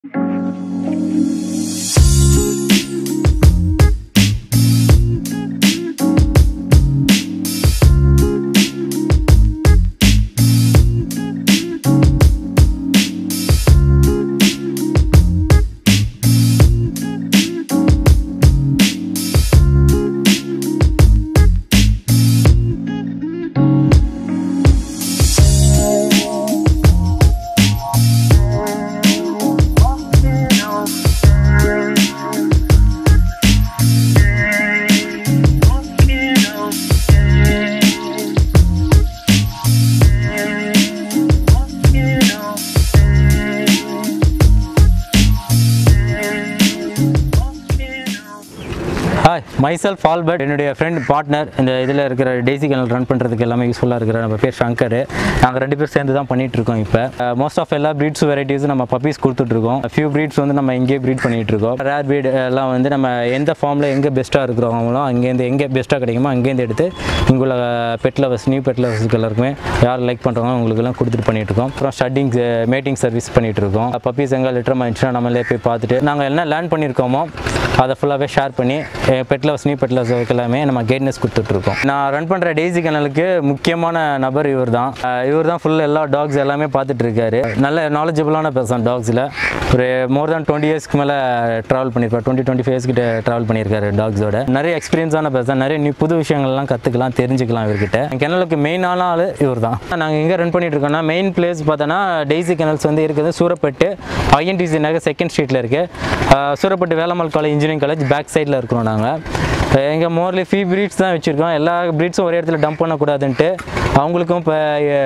hi myself Albert என்னுடைய friend partner இந்த இதில் இருக்கிற டெய்ஸி கனல் ரன் பண்ணுறதுக்கு எல்லாமே யூஸ்ஃபுல்லாக இருக்கிற நம்ம பேர் சங்கர் நாங்கள் ரெண்டு பேர் சேர்ந்து தான் பண்ணிட்டு இருக்கோம் இப்போ மோஸ்ட் ஆஃப் எல்லா ப்ரீட்ஸ் வெரைட்டிஸும் நம்ம பப்பீஸ் கொடுத்துட்ருக்கோம் ஃபியூ ப்ரீட்ஸ் வந்து நம்ம இங்கேயே ப்ரீட் பண்ணிட்டு இருக்கோம் ரேர் ப்ரீட் எல்லாம் வந்து நம்ம எந்த ஃபார்மில் எங்கே பெஸ்ட்டாக இருக்கிறவங்களும் அங்கேருந்து எங்கே பெஸ்ட்டாக கிடைக்குமோ அங்கேருந்து எடுத்து இங்குள்ள பெட் லவர்ஸ் நியூ பெட் லவர்ஸ்க்கு எல்லாருக்குமே யார் லைக் பண்ணுறாங்க உங்களுக்கெல்லாம் கொடுத்துட்டு பண்ணிட்டு இருக்கோம் அப்புறம் ஷட்டிங் மேட்டிங் சர்வீஸ் பண்ணிட்டு இருக்கோம் பப்பீஸ் எங்கே லிட்டர் ஆயிடுச்சுன்னா நம்மளே போய் பார்த்துட்டு நாங்கள் என்ன லேர்ன் பண்ணியிருக்கோமோ அதை ஃபுல்லாகவே ஷேர் பண்ணி பெட் லவர்ஸ் நியூ பெட் லவர்ஸ்க்கு எல்லாமே நம்ம கைட்னஸ் கொடுத்துட்ருக்கோம் நான் ரன் பண்ணுற டெய்ஸி கனலுக்கு முக்கியமான நபர் இவர் தான் இவர் தான் ஃபுல் எல்லா டாக்ஸ் எல்லாமே பார்த்துட்டு இருக்காரு நல்ல நாலேஜபிளான பர்சன் டாக்ஸில் ஒரு மோர் தேன் டுவெண்ட்டி இயர்ஸ்க்கு மேலே ட்ராவல் பண்ணியிருப்பார் டுவெண்ட்டி டுவெண்ட்டி ஃபைவ் கிட்ட ட்ராவல் பண்ணியிருக்காரு டாக்ஸோட நிறைய எக்ஸ்பீரியன்ஸான பர்சன் நிறைய நியூ புது விஷயங்கள்லாம் கற்றுக்கலாம் தெரிஞ்சுக்கலாம் இவர்கிட்ட கிணலுக்கு மெயினான ஆள் இவர் தான் நாங்கள் எங்கே ரன் பண்ணிட்டு இருக்கோம்னா மெயின் பிளேஸ் பார்த்தோன்னா டெய்ஸி கனல்ஸ் வந்து இருக்குது சூரப்பட்டு ஐஎன்டிசி நகர் செகண்ட் ஸ்ட்ரீட்டில் இருக்குது Surapet Velammal college engineering college back சைடில் இருக்கிறோம் நாங்கள் எங்கே மோர்லி ஃபீ ப்ரீட்ஸ் தான் வச்சுருக்கோம் எல்லா ப்ரீட்ஸும் ஒரே இடத்துல டம்ப் பண்ணக்கூடாதுன்ட்டு அவங்களுக்கும் இப்போ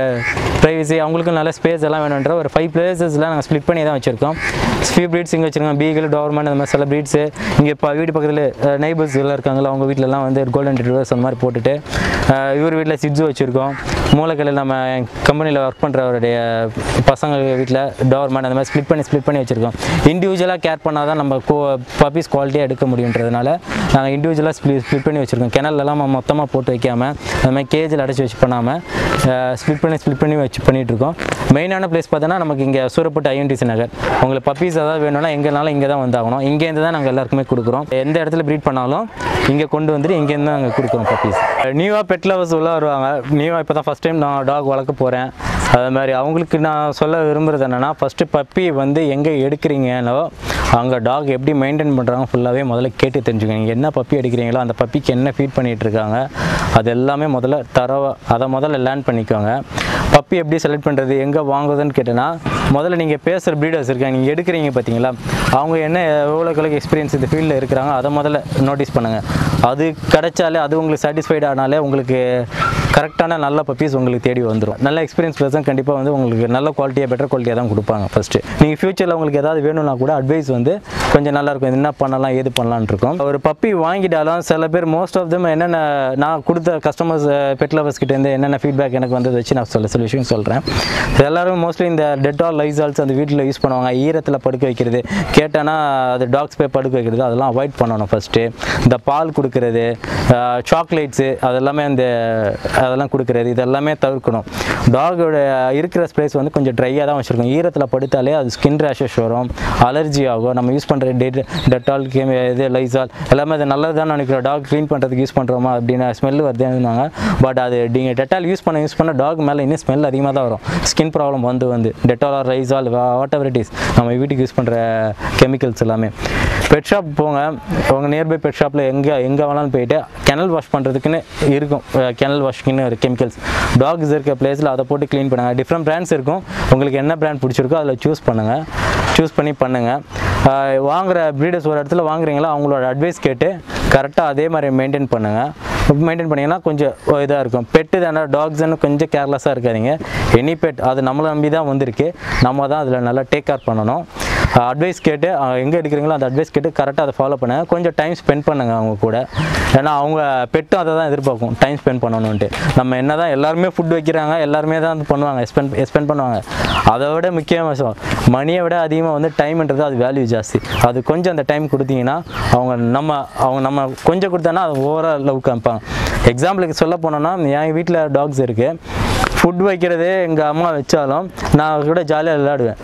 ப்ரைவசி அவங்களுக்கும் நல்ல ஸ்பேஸ் எல்லாம் வேணுன்ற ஒரு ஃபைவ் பிளேசஸில் நாங்கள் ஸ்ப்ளிட் பண்ணி தான் வச்சுருக்கோம் ஃபியூ ப்ரீட்ஸ் இங்கே வச்சுருக்கோம் பீகிள் டோர்மெண்ட் அந்த மாதிரி சில ப்ரீட்ஸு இங்கே இப்போ வீடு பக்கத்தில் நெய்பர்ஸ் எல்லாம் இருக்காங்களா அவங்க வீட்டிலலாம் வந்து கோல்டன் ரிட்ரீவர்ஸ் அந்த மாதிரி போட்டுட்டு அஹ், இவர் வீட்டில் சிட்ஸு வச்சுருக்கோம் மூலக்கல்லில் நம்ம கம்பெனியில் ஒர்க் பண்ணுறவருடைய பசங்க வீட்டில் டோர்மெண்ட் அந்த மாதிரி ஸ்ப்ளிட் பண்ணி ஸ்ப்ளிட் பண்ணி வச்சுருக்கோம் இண்டிவிஜுவலாக கேர் பண்ணால் தான் நம்ம கோ பப்பீஸ் குவாலிட்டியாக எடுக்க முடியுன்றதுனால நாங்கள் இண்டிவிஜுவலாக ஸ்ப்ளிட் ஸ்ப்ளிட் பண்ணி வச்சுருக்கோம் கிணல்லாம் மொத்தமாக போட்டு வைக்காமல் அந்த மாதிரி கேஜில் அடைச்சி வச்சு பண்ணாமல் ஸ்ப்ளிட் பண்ணி ஸ்ப்ளிட் பண்ணி வச்சு பண்ணிட்டு இருக்கோம் மெயினான பிளேஸ் பார்த்தோன்னா நமக்கு இங்கே சூரப்பட்டு ஐஎன்டிசி நகர் உங்களுக்கு பப்பீஸ் ஏதாவது வேணும்னா எங்கேனாலும் இங்கே தான் வந்தாகணும் இங்கேருந்து தான் நாங்கள் எல்லாருக்குமே கொடுக்குறோம் எந்த இடத்துல ப்ரீட் பண்ணாலும் இங்கே கொண்டு வந்துட்டு இங்கேருந்து தான் நாங்கள் கொடுக்குறோம் பப்பீஸ் நியூவாக பெட் லவர்ஸ் உள்ள வருவாங்க நியூவாக இப்போ தான் ஃபஸ்ட் டைம் நான் டாக் வளர்க்க போகிறேன் அது மாதிரி அவங்களுக்கு நான் சொல்ல விரும்புகிறது என்னென்னா ஃபஸ்ட்டு பப்பி வந்து எங்கே எடுக்கிறீங்களோ அங்கே டாக் எப்படி மெயின்டைன் பண்ணுறாங்க ஃபுல்லாகவே முதல்ல கேட்டு தெரிஞ்சுக்கோங்க நீங்கள் என்ன பப்பி எடுக்கிறீங்களோ அந்த பப்பிக்கு என்ன ஃபீட் பண்ணிகிட்டு இருக்காங்க அது எல்லாமே முதல்ல தரவா அதை முதல்ல லேர்ன் பண்ணிக்கோங்க பப்பி எப்படி செலக்ட் பண்ணுறது எங்கே வாங்குறதுன்னு கேட்டேன்னா முதல்ல நீங்கள் பேசுகிற ப்ரீடர்ஸ் இருக்காங்க நீங்கள் எடுக்கிறீங்க பார்த்தீங்களா அவங்க என்ன எவ்வளோக்கு எக்ஸ்பீரியன்ஸ் இந்த ஃபீல்டில் இருக்கிறாங்க அதை முதல்ல நோட்டீஸ் பண்ணுங்கள் அது கிடைச்சாலே அது உங்களுக்கு சாட்டிஸ்ஃபைட் ஆனாலே உங்களுக்கு கரெக்டான நல்ல பப்பீஸ் உங்களுக்கு தேடி வந்துடும் நல்ல எக்ஸ்பீரியன்ஸ் பர்சன் கண்டிப்பாக வந்து உங்களுக்கு நல்ல குவாலிட்டியாக பெட்டர் குவாலிட்டியாக தான் கொடுப்பாங்க ஃபஸ்ட்டு நீங்கள் ஃப்யூச்சரில் உங்களுக்கு ஏதாவது வேணும்னா கூட அட்வைஸ் வந்து கொஞ்சம் நல்லா இருக்கும் இது என்ன பண்ணலாம் ஏது பண்ணலாம்னு இருக்கும் ஒரு பப்பி வாங்கிட்டாலும் சில பேர் மோஸ்ட் ஆஃப் தம் என்னென்ன நான் கொடுத்த கஸ்டமர்ஸ் பெட் லவர்ஸ் கிட்டேருந்து என்னென்ன ஃபீட்பேக் எனக்கு வந்ததை வச்சு நான் சொல்ல சில விஷயம் சொல்கிறேன் எல்லாரும் மோஸ்ட்லி இந்த டெட்டால் லைசால்ஸ் அந்த வீட்டில் யூஸ் பண்ணுவாங்க ஈரத்தில் படுக்க வைக்கிறது கேட்டானா அது டாக்ஸ் போய் படுக்க வைக்கிறது அதெல்லாம் அவாய்ட் பண்ணணும் ஃபஸ்ட்டு இந்த பால் கொடுக்கறது சாக்லேட்ஸு அதெல்லாமே அந்த அதெல்லாம் கொடுக்கறது இதெல்லாமே தவிர்க்கணும் டாகோட இருக்கிற ஸ்பேஸ் வந்து கொஞ்சம் ட்ரையாக தான் வச்சுருக்கோம் ஈரத்தில் படுத்தாலே அது ஸ்கின் ரேஷஸ் வரும் அலர்ஜி ஆகும் நம்ம யூஸ் பண்ணுற டெட் டெட்டால் கேம் இது லைசால் எல்லாமே அது நல்லது தான் நினைக்கிறோம் டாக் க்ளீன் பண்ணுறதுக்கு யூஸ் பண்ணுறோமா அப்படின்னு ஸ்மெல் வருதுன்னாங்க பட் அது நீங்கள் டெட்டால் யூஸ் பண்ண யூஸ் பண்ண டாக் மேலே இன்னும் ஸ்மெல் அதிகமாக தான் வரும் ஸ்கின் ப்ராப்ளம் வந்து வந்து Dettol or Lysol whatever it is நம்ம வீட்டுக்கு யூஸ் பண்ணுற கெமிக்கல்ஸ் எல்லாமே பெட் ஷாப் போங்க உங்கள் நியர்பை பெட் ஷாப்பில் எங்கே எங்கே வேணாலும் போயிட்டு கெனல் வாஷ் பண்ணுறதுக்குன்னு இருக்கும் கெனல் வாஷ்க்குன்னு ஒரு கெமிக்கல்ஸ் டாக்ஸ் இருக்க பிளேஸில் அதை போட்டு க்ளீன் பண்ணுங்க டிஃப்ரெண்ட் பிராண்ட்ஸ் இருக்கும் உங்களுக்கு என்ன பிராண்ட் பிடிச்சிருக்கோ அதில் சூஸ் பண்ணுங்கள் சூஸ் பண்ணி பண்ணுங்கள் ஆஹ் வாங்குற ப்ரீடர்ஸ் ஒரு இடத்துல வாங்குறீங்களா அவங்களோட அட்வைஸ் கேட்டு கரெக்டாக அதே மாதிரி மெயின்டைன் பண்ணுங்கள் மெயின்டைன் பண்ணிங்கன்னா கொஞ்சம் இதாக இருக்கும் பெட்டு தானே டாக்ஸ்னு கொஞ்சம் கேர்லெஸ்ஸாக இருக்காதீங்க எனி பெட் அது நம்மளை நம்பி தான் வந்திருக்கு நம்ம தான் அதில் நல்லா டேக் கேர் பண்ணணும் அட்வைஸ் கேட்டு எங்கே எடுக்கிறீங்களோ அந்த அட்வைஸ் கேட்டு கரெக்டாக அதை ஃபாலோ பண்ணுங்க கொஞ்சம் டைம் ஸ்பெண்ட் பண்ணுங்க அவங்க கூட ஏன்னா அவங்க பெட்டும் அதை தான் எதிர்பார்க்கும் டைம் ஸ்பெண்ட் பண்ணணுன்ட்டு நம்ம என்ன தான் எல்லாருமே ஃபுட் வைக்கிறாங்க எல்லாருமே தான் அது பண்ணுவாங்க ஸ்பெண்ட் ஸ்பெண்ட் பண்ணுவாங்க அதை விட முக்கிய விஷயம் மணியை விட அதிகமாக வந்து டைம்ன்றது அது வேல்யூ ஜாஸ்தி அது கொஞ்சம் அந்த டைம் கொடுத்தீங்கன்னா அவங்க நம்ம அவங்க நம்ம கொஞ்சம் கொடுத்தோன்னா அது ஓவரால் லவ் காமிப்பாங்க எக்ஸாம்பிளுக்கு சொல்ல போனோன்னா என் வீட்டில் டாக்ஸ் இருக்குது ஃபுட் வைக்கிறது எங்கள் அம்மா வச்சாலும் நான் கூட ஜாலியாக விளையாடுவேன்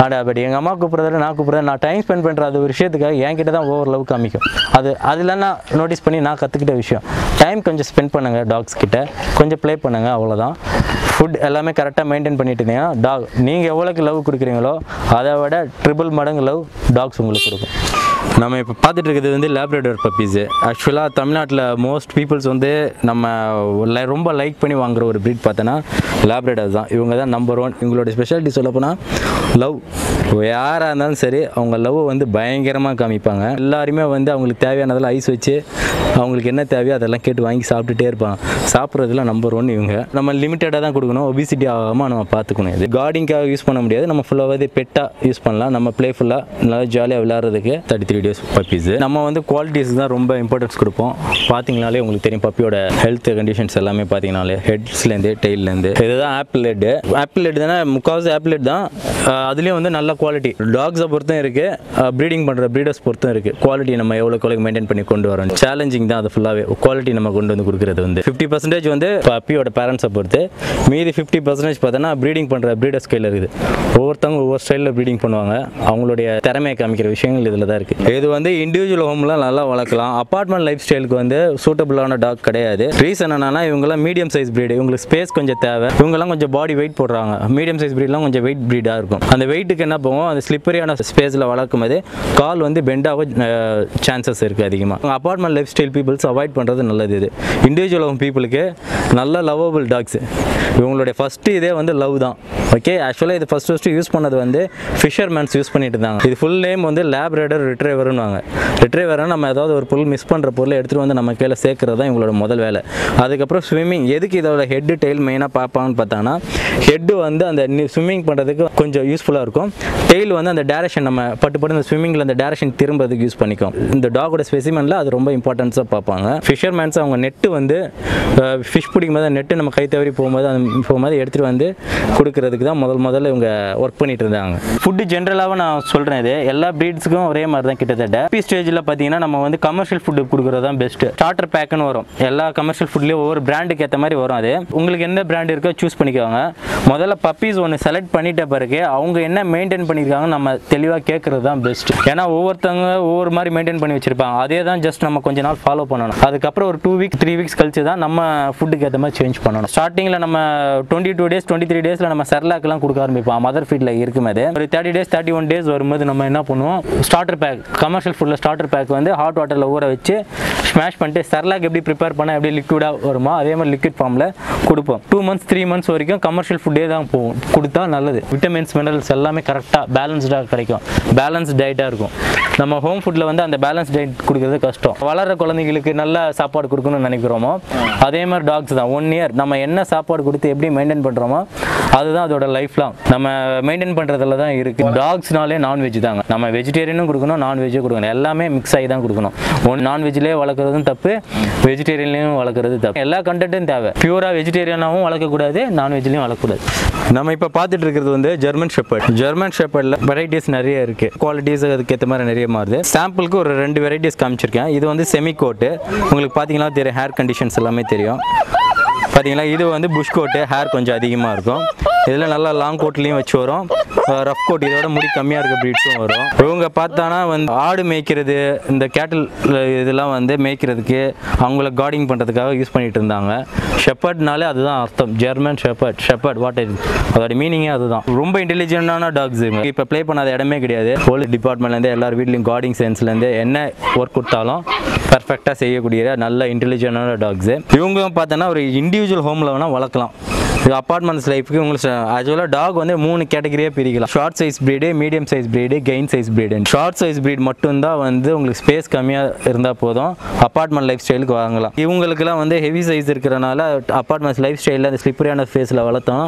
ஆடா பட் எங்கள் அம்மா கூப்பிட்றத நான் கூப்பிட்றேன் நான் டைம் ஸ்பெண்ட் பண்ணுற அது ஒரு விஷயத்துக்காக என்கிட்ட தான் ஓவர் லவ் காமிக்கும் அது அதில் நான் நோட்டீஸ் பண்ணி நான் கற்றுக்கிட்ட விஷயம் டைம் கொஞ்சம் ஸ்பெண்ட் பண்ணுங்கள் டாக்ஸ் கிட்ட கொஞ்சம் ப்ளே பண்ணுங்கள் அவ்வளோதான் ஃபுட் எல்லாமே கரெக்டாக மெயின்டைன் பண்ணிட்டு இருந்தீங்கன்னா டாக் நீங்கள் எவ்வளோக்கு லவ் கொடுக்குறீங்களோ அதை விட ட்ரிபிள் மடங்கு லவ் டாக்ஸ் உங்களுக்கு கொடுக்கும் நம்ம இப்போ பார்த்துட்டு இருக்கிறது வந்து லேப்ரேடர் பப்பீஸு ஆக்சுவலாக தமிழ்நாட்டில் மோஸ்ட் பீப்புள்ஸ் வந்து நம்ம li- ரொம்ப லைக் பண்ணி வாங்குற ஒரு ப்ரீட் பார்த்தோன்னா லேப்ரேடர் தான் இவங்க தான் நம்பர் ஒன் இவங்களோட ஸ்பெஷாலிட்டி சொல்லப்போனால் லவ் யாராக இருந்தாலும் சரி அவங்க லவ் வந்து பயங்கரமாக காமிப்பாங்க எல்லாருமே வந்து அவங்களுக்கு தேவையானதெல்லாம் ஐஸ் வச்சு அவங்களுக்கு என்ன தேவையோ அதெல்லாம் கேட்டு வாங்கி சாப்பிட்டுட்டே இருப்பாங்க சாப்பிட்றதுல நம்பர் ஒன் இவங்க நம்ம லிமிட்டடாக தான் கொடுக்கணும் ஒபிசிட்டி ஆகாமல் நம்ம பார்த்துக்கணும் இது கார்டிங்காக யூஸ் பண்ண முடியாது நம்ம ஃபுல்லாகவே பெட்டாக யூஸ் பண்ணலாம் நம்ம ப்ளேஃபுல்லாக நல்லா ஜாலியாக விளையாடுறதுக்கு தேர்ட்டி த்ரீ டேஸ் பப்பீஸ் நம்ம வந்து குவாலிட்டிஸ் தான் ரொம்ப இம்பார்ட்டன்ஸ் கொடுப்போம் பார்த்தீங்கனாலே உங்களுக்கு தெரியும் பப்பியோட ஹெல்த் கண்டிஷன்ஸ் எல்லாமே பார்த்தீங்கனாலே ஹெட்ஸ்லேருந்து டெய்லேருந்து இதுதான் ஆப்பிள் லெட்டு ஆப்பிள் லெட் தானே முக்கால்வாசி ஆப்பிள் லெட் தான் அஹ் அதுலேயும் வந்து நல்ல குவாலிட்டி டாக்ஸை பொறுத்தும் இருக்குது ப்ரீடிங் பண்ணுற ப்ரீடர்ஸ் பொறுத்தும் இருக்குது குவாலிட்டி நம்ம எவ்வளோக்கு எவ்வளோ மெயின்டைன் பண்ணி கொண்டு வரோம் சேலஞ்சிங் தான் அது ஃபுல்லாகவே குவாலிட்டி நம்ம கொண்டு வந்து கொடுக்குறது வந்து ஃபிஃப்டி பர்சன்டேஜ் வந்து பப்பியோட பேரண்ட்ஸை பொறுத்து மீதி ஃபிஃப்டி பர்சன்டேஜ் பார்த்தோன்னா ப்ரீடிங் பண்ணுற ப்ரீடர்ஸ் கையில் இருக்குது ஒவ்வொருத்தவங்க ஒவ்வொரு ஸ்டைலில் ப்ரீடிங் பண்ணுவாங்க அவங்களுடைய திறமையை காமிக்கிற விஷயங்கள் இதில் தான் இருக்குது இது வந்து இண்டிவிஜுவல் ஹோம்லாம் நல்லா வளர்க்கலாம் அப்பார்ட்மெண்ட் லைஃப் ஸ்டைலுக்கு வந்து சூட்டபிளான டாக் கிடையாது ரீசன் என்னன்னா இவங்கெல்லாம் மீடியம் சைஸ் breed இவங்களுக்கு ஸ்பேஸ் கொஞ்சம் தேவை இவங்கெல்லாம் கொஞ்சம் பாடி வெயிட் போடுறாங்க மீடியம் சைஸ் ப்ரீட்லாம் கொஞ்சம் வெயிட் ப்ரீடாக இருக்கும் அந்த வெயிட்டுக்கு என்ன போகும் அந்த ஸ்லிப்பரியான ஸ்பேஸில் வளர்க்கும் போது கால் வந்து பெண்ட் ஆக சான்சஸ் இருக்குது அதிகமாக apartment life style peoples avoid பண்ணுறது நல்லது இது இண்டிவிஜுவல் ஹோம் பீப்புளுக்கு நல்ல லவ்வபிள் டாக்ஸ் இவங்களுடைய ஃபஸ்ட்டு இதே வந்து லவ் தான் ஓகே ஆக்சுவலாக இது ஃபஸ்ட் ஃபஸ்ட்டு யூஸ் பண்ணது வந்து ஃபிஷர்மேன்ஸ் யூஸ் பண்ணிட்டு இருந்தாங்க இது ஃபுல் நேம் வந்து லேப் ரைடர் ரிட்ரைவர்னுவாங்க ரிட்ரைவர்னா நம்ம ஏதாவது ஒரு பொருள் மிஸ் பண்ணுற பொருளை எடுத்துகிட்டு வந்து நம்ம கீழே சேர்க்கறது தான் இவங்களோட முதல் வேலை அதுக்கப்புறம் ஸ்விம்மிங் எதுக்கு இதோட ஹெட்டு டெயில் மெயினாக பார்ப்பாங்கன்னு பார்த்தாங்கன்னா ஹெட்டு வந்து அந்த ஸ்விம்மிங் பண்ணுறதுக்கு கொஞ்சம் யூஸ்ஃபுல்லாக இருக்கும் டெயில் வந்து அந்த டேரக்ஷன் நம்ம பட்டு பட்டு அந்த ஸ்விம்மிங்கில் அந்த டேரக்ஷன் திரும்புறதுக்கு யூஸ் பண்ணிக்கும் இந்த டாகோட ஸ்பெசிமெனில் அது ரொம்ப இம்பார்ட்டன்ஸாக பார்ப்பாங்க ஃபிஷர்மேன்ஸ் அவங்க நெட்டு வந்து ஃபிஷ் பிடிக்கும் போது நெட்டு நம்ம கை தவறி போகும்போது அந்த போகும்போது எடுத்துகிட்டு வந்து கொடுக்கறதுக்கு தான் முதல் முதல்ல இவங்க ஒர்க் பண்ணிட்டு இருந்தாங்க ஃபுட்டு ஜென்ரலாக நான் சொல்கிறேன் இது எல்லா ப்ரீட்ஸுக்கும் ஒரே மாதிரி தான் கிட்டத்தட்ட பி ஸ்டேஜில் பார்த்தீங்கன்னா நம்ம வந்து கமர்ஷியல் ஃபுட்டு கொடுக்குறது தான் பெஸ்ட்டு ஸ்டார்டர் பேக்குன்னு வரும் எல்லா கமர்ஷியல் ஃபுட்லேயும் ஒவ்வொரு பிராண்டுக்கு ஏற்ற மாதிரி வரும் அது உங்களுக்கு எந்த பிராண்ட் இருக்கோ சூஸ் பண்ணிக்கோங்க முதல்ல பப்பீஸ் ஒன்று செலக்ட் பண்ணிட்ட பிறகு அவங்க என்ன மெயின்டைன் பண்ணியிருக்காங்க நம்ம தெளிவாக கேட்குறது தான் பெஸ்ட் ஏன்னா ஒவ்வொருத்தவங்க ஒவ்வொரு மாதிரி மெயின்டைன் பண்ணி வச்சிருப்பாங்க அதே தான் ஜஸ்ட் நம்ம கொஞ்ச நாள் ஃபாலோ பண்ணணும் அதுக்கப்புறம் ஒரு டூ வீக் த்ரீ வீக்ஸ் கழிச்சு தான் நம்ம ஃபுட்டுக்கு ஏற்ற மாதிரி சேஞ்ச் பண்ணணும் ஸ்டார்டிங்கில் நம்ம twenty two days twenty three டேஸில் நம்ம செர்லாக்லாம் கொடுக்க ஆரம்பிப்போம் மதர் ஃபீட்டில் இருக்கும்போது ஒரு thirty days thirty one days வரும்போது நம்ம என்ன பண்ணுவோம் ஸ்டார்டர் பேக் கமர்ஷியல் ஃபுட்டில் ஸ்டார்டர் பேக் வந்து ஹாட் வாட்டரில் ஊற வச்சு ஸ்மாஷ் பண்ணிட்டு செர்லாக் எப்படி ப்ரிப்பேர் பண்ணால் எப்படி லிக்விடாக வருமோ அதே மாதிரி லிக்விட் ஃபார்மில் கொடுப்போம் டூ மந்த்ஸ் த்ரீ மந்த்ஸ் வரைக்கும் கமர்ஷியல் ஃபுட்டே தான் போகும் கொடுத்தா நல்லது விட்டமின்ஸ் மினரல்ஸ் எல்லாமே கரெக்டாக பேலன்ஸ்டாக கிடைக்கும் பேலன்ஸ் டயட்டாக இருக்கும் நம்ம ஹோம் ஃபுட்டில் வந்து அந்த பேலன்ஸ் டயட் கொடுக்குறது கஷ்டம் வளர்கிற குழந்தைங்களுக்கு நல்ல சாப்பாடு கொடுக்கணும்னு நினைக்கிறோமோ அதே மாதிரி டாக்ஸ் தான் ஒன் இயர் நம்ம என்ன சாப்பாடு கொடுத்து எப்படி மெயின்டைன் பண்ணுறோமோ அதுதான் அதோட லைஃப் லாங் நம்ம மெயின்டைன் பண்ணுறதுல தான் இருக்குது டாக்ஸ்னாலே நான்வெஜ் தாங்க நம்ம வெஜிடேரியனும் கொடுக்கணும் நான்வெஜ்ஜும் கொடுக்கணும் எல்லாமே மிக்ஸ் ஆகி தான் கொடுக்கணும் ஒன் நான்வெஜ்லேயே வளர்க்குறதும் தப்பு வெஜிடேரியன்லேயும் வளர்க்குறது தப்பு எல்லா கண்டென்ட்டும் தேவை பியூராக வெஜிடேரியனாகவும் வளர்க்கக்கூடாது நான்வெஜ்லேயும் வளர்க்கக்கூடாது நம்ம இப்போ பார்த்துட்டு இருக்கிறது வந்து ஜெர்மன் ஷெப்பர்ட் ஜெர்மன் ஷெப்பர்டில் வெரைட்டிஸ் நிறைய இருக்குது குவாலிட்டிஸ் அதுக்கேற்ற மாதிரி நிறைய மாறுது சாம்பிளுக்கு ஒரு ரெண்டு வெரைட்டிஸ் காமிச்சிருக்கேன் இது வந்து செமி கோட்டு உங்களுக்கு பார்த்தீங்கன்னா தெரியும் ஹேர் கண்டிஷன்ஸ் எல்லாமே தெரியும் பார்த்தீங்களா இது வந்து புஷ் கோட்டு ஹேர் கொஞ்சம் அதிகமாக இருக்கும் இதில் நல்லா லாங் கோட்லேயும் வச்சு வரும் ரஃப் கோட் இதோட முடி கம்மியாக இருக்க ப்ரீட்ஸும் வரும் இவங்க பார்த்தானா வந்து ஆடு மேய்க்கிறது இந்த கேட்டில் இதெல்லாம் வந்து மேய்க்கிறதுக்கு அவங்கள கார்டிங் பண்ணுறதுக்காக யூஸ் பண்ணிட்டு இருந்தாங்க ஷெப்பர்ட்னாலே அதுதான் அர்த்தம் German shepherd shepherd what is அதோட மீனிங்கே அதுதான் ரொம்ப இன்டெலிஜென்ட்டான டாக்ஸ் இவங்க இப்போ ப்ளே பண்ணாத இடமே கிடையாது போலீஸ் டிபார்ட்மெண்ட்லேருந்து எல்லார் வீட்லேயும் கார்டிங் சென்ஸ்லேருந்து என்ன ஒர்க் கொடுத்தாலும் பர்ஃபெக்டாக செய்யக்கூடிய நல்ல இன்டெலிஜென்ட்டான டாக்ஸு இவங்க பார்த்தோன்னா ஒரு இண்டிவிஜுவல் ஹோமில் வேணால் வளர்க்கலாம் இது அப்பார்ட்மெண்ட்ஸ் லைஃப்க்கு உங்களுக்கு ஆக்சுவலாக டாக் வந்து மூணு கேட்டகரியாக பிரிக்கலாம் short size breed medium size breed கெயின் size breed short size breed மட்டும்தான் வந்து உங்களுக்கு ஸ்பேஸ் கம்மியாக இருந்தால் போதும் அப்பார்ட்மெண்ட் லைஃப் ஸ்டைலுக்கு வாங்கலாம் இவங்களுக்குலாம் வந்து ஹெவி சைஸ் இருக்கிறனால அப்பார்ட்மெண்ட்ஸ் லைஃப் ஸ்டைலில் அந்த ஸ்லிப்பரியான ஃபேஸில் வளர்த்தோம்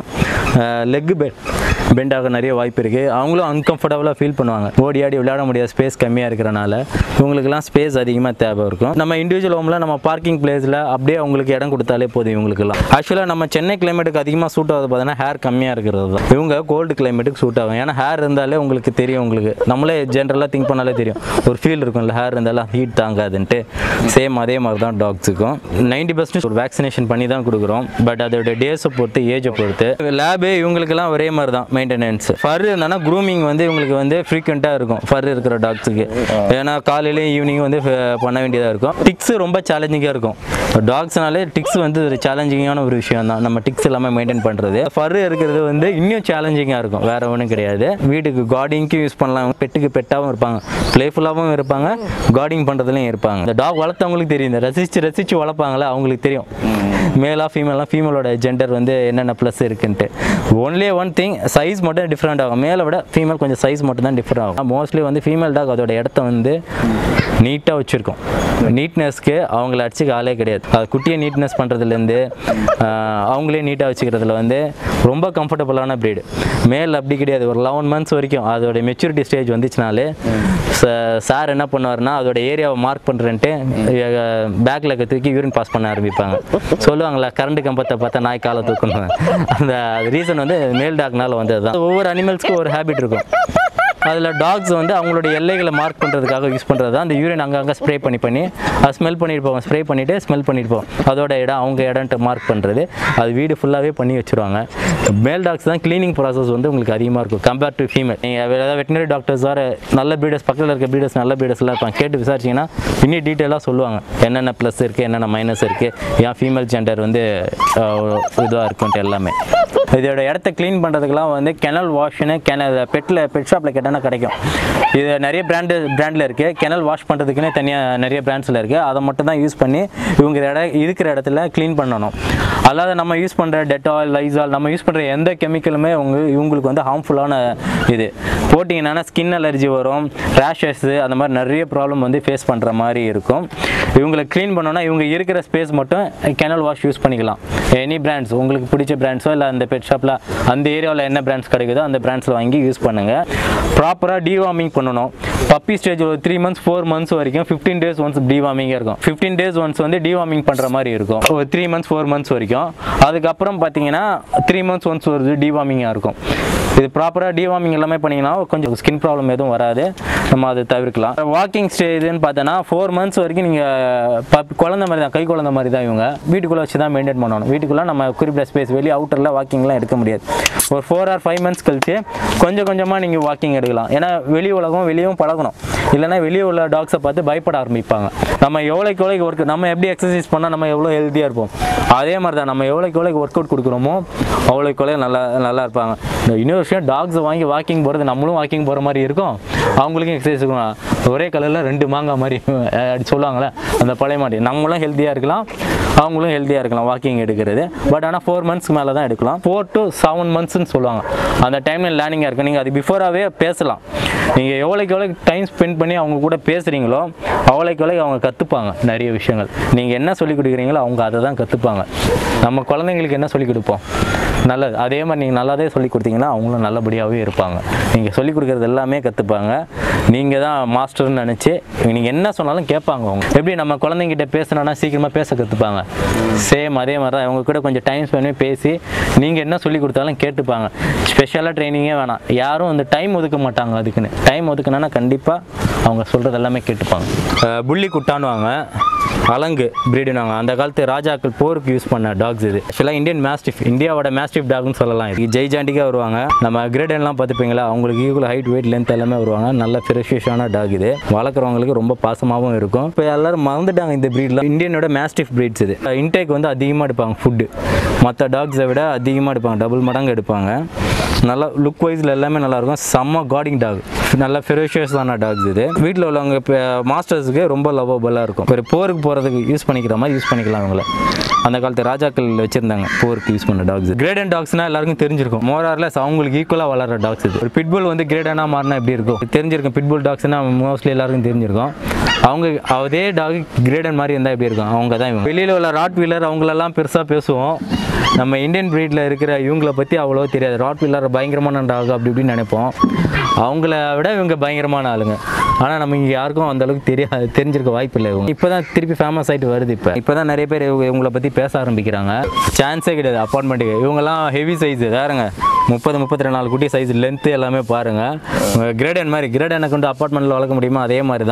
லெக் பெட் பெண்ட் ஆக நிறைய வாய்ப்பு இருக்குது அவங்களும் அன்கம்ஃபர்டபுளாக ஃபீல் பண்ணுவாங்க ஓடி ஆடி விளையாட முடியாத ஸ்பேஸ் கம்மியாக இருக்கிறனால இவங்களுக்குலாம் ஸ்பேஸ் அதிகமாக தேவை இருக்கும் நம்ம இண்டிவிஜுவல் ஹோமில் நம்ம பார்க்கிங் பிளேஸில் அப்படியே அவங்களுக்கு இடம் கொடுத்தாலே போதும் இவங்களுக்குலாம் ஆக்சுவலாக நம்ம சென்னை கிளைமேட்டுக்கு அதிகமாக சூட் ஆகுது பார்த்தீங்கன்னா ஹேர் கம்மியாக இருக்கிறது தான் இவங்க கோல்டு கிளைமேட்டுக்கு சூட் ஆகும் ஏன்னா ஹேர் இருந்தாலே உங்களுக்கு தெரியும் உங்களுக்கு நம்மளே ஜென்ரலாக திங்க் பண்ணாலே தெரியும் ஒரு ஃபீல் இருக்கும்ல ஹேர் இருந்தாலும் ஹீட் தாங்காதுன்ட்டு சேம் அதே மாதிரி தான் டாக்ஸுக்கும் நைன்டி பர்சன்ட் ஒரு வேக்சினேஷன் பண்ணி தான் கொடுக்குறோம் பட் அதோட டேஸை பொறுத்து ஏஜை பொறுத்து லேபு இவங்களுக்கெல்லாம் ஒரே மாதிரி தான் மெயின்டெனன்ஸ் ஃபர் என்னன்னா க்ரூமிங் வந்து இவங்களுக்கு வந்து ஃப்ரீக்வெண்ட்டாக இருக்கும் ஃபர் இருக்கிற டாக்ஸுக்கு ஏன்னா காலையிலையும் ஈவினிங் வந்து ஃப- பண்ண வேண்டியதாக இருக்கும் டிக்ஸ் ரொம்ப சேலஞ்சிங்காக இருக்கும் டாக்ஸ்னாலே டிக்ஸ் வந்து ஒரு சேலஞ்சிங்கான ஒரு விஷயம் தான் நம்ம டிக்ஸ் எல்லாமே மெயின்டைன் பண்ணுறது ஃபர் இருக்கிறது வந்து இன்னும் சேலஞ்சிங்காக இருக்கும் வேற ஒன்றும் கிடையாது வீட்டுக்கு கார்டிங்க்கும் யூஸ் பண்ணலாம் பெட்டுக்கு பெட்டாகவும் இருப்பாங்க ப்ளேஃபுல்லாகவும் இருப்பாங்க கார்டிங் பண்ணுறதுலையும் இருப்பாங்க இந்த டாக் வளர்த்தவங்களுக்கு தெரியும் இந்த ரசிச்சு ரசிச்சு வளர்ப்பாங்களே அவங்களுக்கு தெரியும் மேலா ஃபீமேலாம் ஃபீமேலோட ஜெண்டர் வந்து என்னென்ன ப்ளஸ் இருக்குன்ட்டு ஒன்லி ஒன் திங் சைஸ் மட்டும் டிஃப்ரெண்ட் ஆகும் மேலே விட ஃபீமேல் கொஞ்சம் சைஸ் மட்டும் தான் டிஃப்ரெண்ட் ஆகும் மோஸ்ட்லி வந்து ஃபீமேல் டாக் அதோட இடத்த வந்து நீட்டாக வச்சுருக்கோம் நீட்னஸ்க்கு அவங்கள அடிச்சுக்க ஆளே கிடையாது அது குட்டியை நீட்னஸ் பண்ணுறதுலேருந்து அவங்களே நீட்டாக வச்சுக்கிறதுல வந்து ரொம்ப கம்ஃபர்டபுளான ப்ரீடு மேல் அப்படி கிடையாது ஒரு லெவன் மந்த்ஸ் வரைக்கும் அதோட மெச்சூரிட்டி ஸ்டேஜ் வந்துச்சுனாலே சார் என்ன பண்ணுவாருன்னா அதோட ஏரியாவை மார்க் பண்ணுறேன்ட்டு பேக்கில் தூக்கி யூரின் பாஸ் பண்ண ஆரம்பிப்பாங்க சொல்லுவாங்களா கரண்ட் கம்பத்தை பார்த்தா நாய் காலை தூக்கணும் அந்த ரீசன் வந்து மேல் டாக்னால வந்தது தான் ஒவ்வொரு அனிமல்ஸ்க்கும் ஒரு ஹேபிட் இருக்கும் அதில் டாக்ஸ் வந்து அவங்களுடைய எல்லைகளை மார்க் பண்ணுறதுக்காக யூஸ் பண்ணுறது தான் அந்த யூரின் அங்கங்கே ஸ்ப்ரே பண்ணி பண்ணி அது ஸ்மெல் பண்ணிட்டு போவோம் ஸ்ப்ரே பண்ணிவிட்டு ஸ்மெல் பண்ணிட்டு போவோம் அதோட இடம் அவங்க இடம்ட்டு மார்க் பண்ணுறது அது வீடு ஃபுல்லாகவே பண்ணி வச்சுருவாங்க மேல் டாக்ஸ் தான் க்ளீனிங் ப்ராசஸ் வந்து உங்களுக்கு அதிகமாக இருக்கும் கம்பேர் டு ஃபீமேல் நீங்கள் ஏதாவது வெட்டினரி டாக்டர்ஸ் வேறு நல்ல ப்ரீடர்ஸ் பக்கத்தில் இருக்க ப்ரீடர்ஸ் நல்ல ப்ரீடர்ஸ்லாம் இருப்பாங்க கேட்டு விசாரிச்சிங்கன்னா இன்னும் டீட்டெயிலாக சொல்லுவாங்க என்னென்ன ப்ளஸ் இருக்குது என்னென்ன மைனஸ் இருக்குது ஏன் ஃபீமேல் ஜெண்டர் வந்து இதுவாக இருக்குன்ட்டு எல்லாமே இதோட இடத்த க்ளீன் பண்ணுறதுக்கெலாம் வந்து கெனல் வாஷ்னு கெனல் பெட்டில் பெட் ஷாப்பில் கேட்டால் கிடைக்கும் இது நிறைய பிராண்டு பிராண்டில் இருக்குது கெனல் வாஷ் பண்ணுறதுக்குன்னே தனியாக நிறைய பிராண்ட்ஸில் இருக்குது அதை மட்டும் தான் யூஸ் பண்ணி இவங்க இட இருக்கிற இடத்துல க்ளீன் பண்ணணும் அல்லாத நம்ம யூஸ் பண்ணுற டெட்டால் லைசால் நம்ம யூஸ் பண்ணுற எந்த கெமிக்கலுமே உங்க இவங்களுக்கு வந்து ஹார்ம்ஃபுல்லான இது போட்டிங்கன்னா ஸ்கின் அலர்ஜி வரும் ரேஷஸ்ஸு அந்த மாதிரி நிறைய ப்ராப்ளம் வந்து ஃபேஸ் பண்ணுற மாதிரி இருக்கும் இவங்களை க்ளீன் பண்ணோன்னா இவங்க இருக்கிற ஸ்பேஸ் மட்டும் கெனல் வாஷ் யூஸ் பண்ணிக்கலாம் எனி பிராண்ட்ஸ் உங்களுக்கு பிடிச்ச பிராண்ட்ஸோ இல்லை அந்த பெட் ஷாப்பில் அந்த ஏரியாவில் என்ன பிராண்ட்ஸ் கிடைக்குதோ அந்த பிராண்ட்ஸில் வாங்கி யூஸ் பண்ணுங்கள் ப்ராப்பராக டிவார்மிங் பண்ணணும் பப்பி ஸ்டேஜ் ஒரு த்ரீ மந்த்ஸ் ஃபோர் மந்த்ஸ் வரைக்கும் ஃபிஃப்டீன் டேஸ் ஒன்ஸ் டிவார்மிங்காக இருக்கும் ஃபிஃப்டீன் டேஸ் ஒன்ஸ் வந்து டிவார்மிங் பண்ணுற மாதிரி இருக்கும் ஒரு த்ரீ மந்த்ஸ் ஃபோர் மந்த்ஸ் வரைக்கும் அதுக்கப்புறம் பார்த்தீங்கன்னா த்ரீ மந்த்ஸ் ஒன்ஸ் ஒரு டிவார்மிங்காக இருக்கும் இது ப்ராப்பராக டிவார்மிங் எல்லாமே பண்ணிங்கன்னா கொஞ்சம் ஸ்கின் ப்ராப்ளம் எதுவும் வராது நம்ம அதை தவிர்க்கலாம் வாக்கிங் ஸ்டேஜ்னு பார்த்தோன்னா ஃபோர் மந்த்ஸ் வரைக்கும் நீங்கள் பப் குழந்த மாதிரி தான் கை குழந்த மாதிரி தான் இவங்க வீட்டுக்குள்ளே வச்சு தான் மெயின்டைன் பண்ணணும் வீட்டுக்குள்ளே நம்ம குறிப்பிட்ட ஸ்பேஸ் வெளியே அவுட்டரில் வாக்கிங்லாம் எடுக்க முடியாது ஒரு ஃபோர் ஆர் ஃபைவ் மந்த்ஸ் கழிச்சு கொஞ்சம் கொஞ்சமாக நீங்கள் வாக்கிங் எடுக்கலாம் ஏன்னா வெளி உலகம் வெளியும் பழகணும் இல்லைன்னா வெளியே உள்ள டாக்ஸை பார்த்து பயப்பட ஆரம்பிப்பாங்க நம்ம எவ்வளோக்கு எவ்வளோக்கு ஒர்க் நம்ம எப்படி எக்ஸசைஸ் பண்ணால் நம்ம எவ்வளோ ஹெல்த்தியாக இருப்போம் அதே மாதிரி தான் நம்ம எவ்வளோக்கு எவ்வளோக்கு ஒர்க் அவுட் கொடுக்குறோமோ அவ்வளோக்கு எவ்வளோ நல்லா நல்லா இருப்பாங்க இந்த இன்னொரு விஷயம் டாக்ஸை வாங்கி வாக்கிங் போகிறது நம்மளும் வாக்கிங் போகிற மாதிரி இருக்கும் அவங்களுக்கும் எக்ஸசைஸ் இருக்கும் ஒரே கலரில் ரெண்டு மாங்காய் மாதிரி அஹ், அப்படி சொல்லுவாங்கள்ல அந்த பழைய மாட்டி நம்மளும் ஹெல்த்தியாக இருக்கலாம் அவங்களும் ஹெல்த்தியாக இருக்கலாம் வாக்கிங் எடுக்கிறது பட் ஆனால் ஃபோர் மந்த்ஸ்க்கு மேலே தான் எடுக்கலாம் ஃபோர் டு செவன் மந்த்ஸ்னு சொல்லுவாங்க அந்த டைமில் லேர்னிங்காக இருக்கும் நீங்கள் அது பிஃபோராகவே பேசலாம் நீங்கள் எவ்வளோக்கு எவ்வளோ டைம் ஸ்பெண்ட் பண்ணி அவங்க கூட பேசுகிறீங்களோ அவ்வளோக்கு எவ்வளோக்கு அவங்க கற்றுப்பாங்க நிறைய விஷயங்கள் நீங்கள் என்ன சொல்லிக் கொடுக்குறீங்களோ அவங்க அதை தான் கற்றுப்பாங்க நம்ம குழந்தைங்களுக்கு என்ன சொல்லிக் கொடுப்போம் நல்லது அதே மாதிரி நீங்கள் நல்லாதே சொல்லிக் கொடுத்தீங்கன்னா அவங்களும் நல்லபடியாகவே இருப்பாங்க நீங்கள் சொல்லிக் கொடுக்குறது எல்லாமே கற்றுப்பாங்க நீங்கள் தான் மாஸ்டர்னு நினச்சி நீங்கள் என்ன சொன்னாலும் கேட்பாங்க அவங்க எப்படி நம்ம குழந்தைங்கிட்ட பேசுனோன்னா சீக்கிரமாக பேச கற்றுப்பாங்க சேம் அதே மாதிரி தான் அவங்க கூட கொஞ்சம் டைம் ஸ்பெண்ட் பண்ணி பேசி நீங்கள் என்ன சொல்லி கொடுத்தாலும் கேட்டுப்பாங்க ஸ்பெஷலாக ட்ரைனிங்கே வேணாம் யாரும் வந்து டைம் ஒதுக்க மாட்டாங்க அதுக்குன்னு டைம் ஒதுக்குனா கண்டிப்பாக அவங்க சொல்கிறது எல்லாமே கேட்டுப்பாங்க அஹ் புள்ளி குட்டானுவாங்க அலங்கு பிரீடுனாங்க அந்த காலத்து ராஜாக்கள் போருக்கு யூஸ் பண்ண டாக்ஸ் இது ஆக்சுவலாக இந்தியன் மேஸ்டிஃப் இந்தியாவோட மேஸ்டிஃப் டாக்னு சொல்லலாம் இது ஜெய்ஜாண்டிக்காக வருவாங்க நம்ம கிரேடன்லாம் பார்த்துப்பீங்களா அவங்களுக்கு ஈக்குவல் ஹைட் வெயிட் லென்த் எல்லாமே வருவாங்க நல்ல ஃப்ரெஷியஸான டாக் இது வளர்க்குறவங்களுக்கு ரொம்ப பாசமாகவும் இருக்கும் இப்போ எல்லாரும் மறந்துட்டாங்க இந்த ப்ரீட்லாம் இந்தியனோட மேஸ்டிஃப் பிரீட்ஸ் இது இன்டேக் வந்து அதிகமாக எடுப்பாங்க ஃபுட்டு மற்ற டாக்ஸை விட அதிகமாக எடுப்பாங்க டபுள் மடங்கு எடுப்பாங்க நல்லா லுக் வைஸில் எல்லாமே நல்லா இருக்கும் செம்ம கார்டிங் டாக் நல்ல ஃபெரோஷியஸான டாக்ஸ் இது வீட்டில் உள்ளவங்க இப்போ மாஸ்டர்ஸுக்கு ரொம்ப லவபலாக இருக்கும் ஒரு போருக்கு போகிறதுக்கு யூஸ் பண்ணிக்கிற மாதிரி யூஸ் பண்ணிக்கலாம் இவங்கள அந்த காலத்து ராஜாக்கள் வச்சுருந்தாங்க போருக்கு யூஸ் பண்ண டாக்ஸ் கிரேடன் டாக்ஸ்னால் எல்லாருக்கும் தெரிஞ்சிருக்கும் மோரார்லெஸ் அவங்களுக்கு ஈக்குவலாக வளர்கிற டாக்ஸ் இது ஒரு பிட்புல் வந்து கிரேடனாக மாறினா எப்படி இருக்கும் தெரிஞ்சிருக்கும் பிட்புல் டாக்ஸ்னா மோஸ்ட்லி எல்லாருக்கும் தெரிஞ்சிருக்கும் அவங்க அதே டாக் கிரேடன் மாதிரி இருந்தால் எப்படி இருக்கும் அவங்க தான் இவங்க வெளியில் உள்ள ராட் வீலர் அவங்களெல்லாம் பெருசாக பேசுவோம் நம்ம இந்தியன் ப்ரீடில் இருக்கிற இவங்கள பற்றி அவ்வளோ தெரியாது ராட் வீலர் பயங்கரமான டாக் அப்படி இப்படின்னு நினைப்போம் அவங்கள விட இவங்க பயங்கரமான ஆளுங்க ஆனால் நம்ம இங்கே யாருக்கும் அந்த அளவுக்கு தெரியாது தெரிஞ்சிருக்க வாய்ப்பு இல்லை இவங்க இப்போ தான் திருப்பி ஃபேமஸ் ஆகிட்டு வருது இப்போ இப்போ தான் நிறைய பேர் இவங்க இவங்கள பற்றி பேச ஆரம்பிக்கிறாங்க சான்ஸே கிடையாது அப்பார்ட்மெண்ட்டுக்கு இவங்கெல்லாம் ஹெவி சைஸ் வேறுங்க முப்பது முப்பத்தி ரெண்டு நாலு குட்டி சைஸ் லென்த்து எல்லாமே பாருங்கள் கிரேடன் மாதிரி கிரேடனை கொண்டு அப்பார்ட்மெண்ட்டில் வளர்க்க முடியுமா அதே மாதிரி தான்